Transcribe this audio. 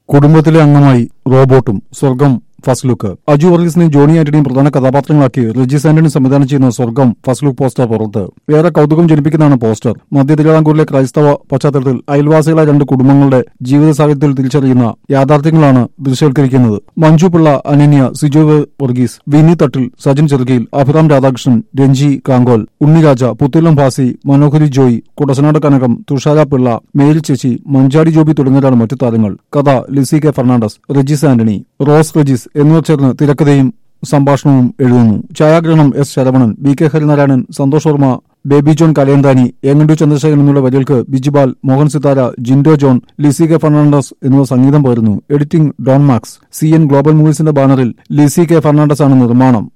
കുടുംബത്തിലെ അംഗമായി റോബോട്ടും സ്വർഗം ഫസ്റ്റ് ലുക്ക് അജു വർഗീസിനെയും ജോണി ആന്റണിയും പ്രധാന കഥാപാത്രങ്ങളാക്കി റെജി സാന്റണി സംവിധാനം ചെയ്യുന്ന സ്വർഗം ഫസ്റ്റ് ലുക്ക് പോസ്റ്റർ പുറത്ത് ഏറെ കൗതുകം ജനിപ്പിക്കുന്നതാണ് പോസ്റ്റർ മധ്യ തിരുവിതാംകൂറിലെ ക്രൈസ്തവ പശ്ചാത്തലത്തിൽ അയൽവാസികളായ രണ്ട് കുടുംബങ്ങളുടെ ജീവിത സാഹചര്യത്തിൽ തിരിച്ചറിയുന്ന യാഥാർത്ഥ്യങ്ങളാണ് ദൃശ്യവൽക്കരിക്കുന്നത് മഞ്ജു പിള്ള അനന്യ സിജോ വർഗീസ് വിനി തട്ടിൽ സജിൻ ചെറുകയിൽ അഭിറാം രാധാകൃഷ്ണൻ രഞ്ജി കാങ്കോൽ ഉണ്ണിരാജ പുത്തിലം ഭാസി മനോഹരി ജോയ് കുടസനാട് കനകം തുഷാര പിള്ള മേരി ചേച്ചി മഞ്ചാടി ജോബി തുടങ്ങിയവരാണ് മറ്റു താരങ്ങൾ കഥ ലിസി കെ ഫെർണാണ്ടസ് റെജിസ് ആന്റണി റോസ് റെജിസ് എന്നിവർ ചേർന്ന് തിരക്കഥയും സംഭാഷണവും എഴുതുന്നു ഛായാഗ്രഹണം S Saravanan B K Harinarayanan Santhosh Varma Baby John Kalayanthani ഏങ്ങണ്ടു ചന്ദ്രശേഖരൻ എന്നുള്ള വരികൾക്ക് ബിജിബാൽ മോഹൻ സിതാര ജിൻഡോ ജോൺ ലിസി കെ ഫെർണാണ്ടസ് എന്നിവർ സംഗീതം പകരുന്നു editing Don Max C N global മൂവീസിന്റെ ബാനറിൽ ലിസി കെ ഫെർണാണ്ടസ് ആണ് നിർമ്മാണം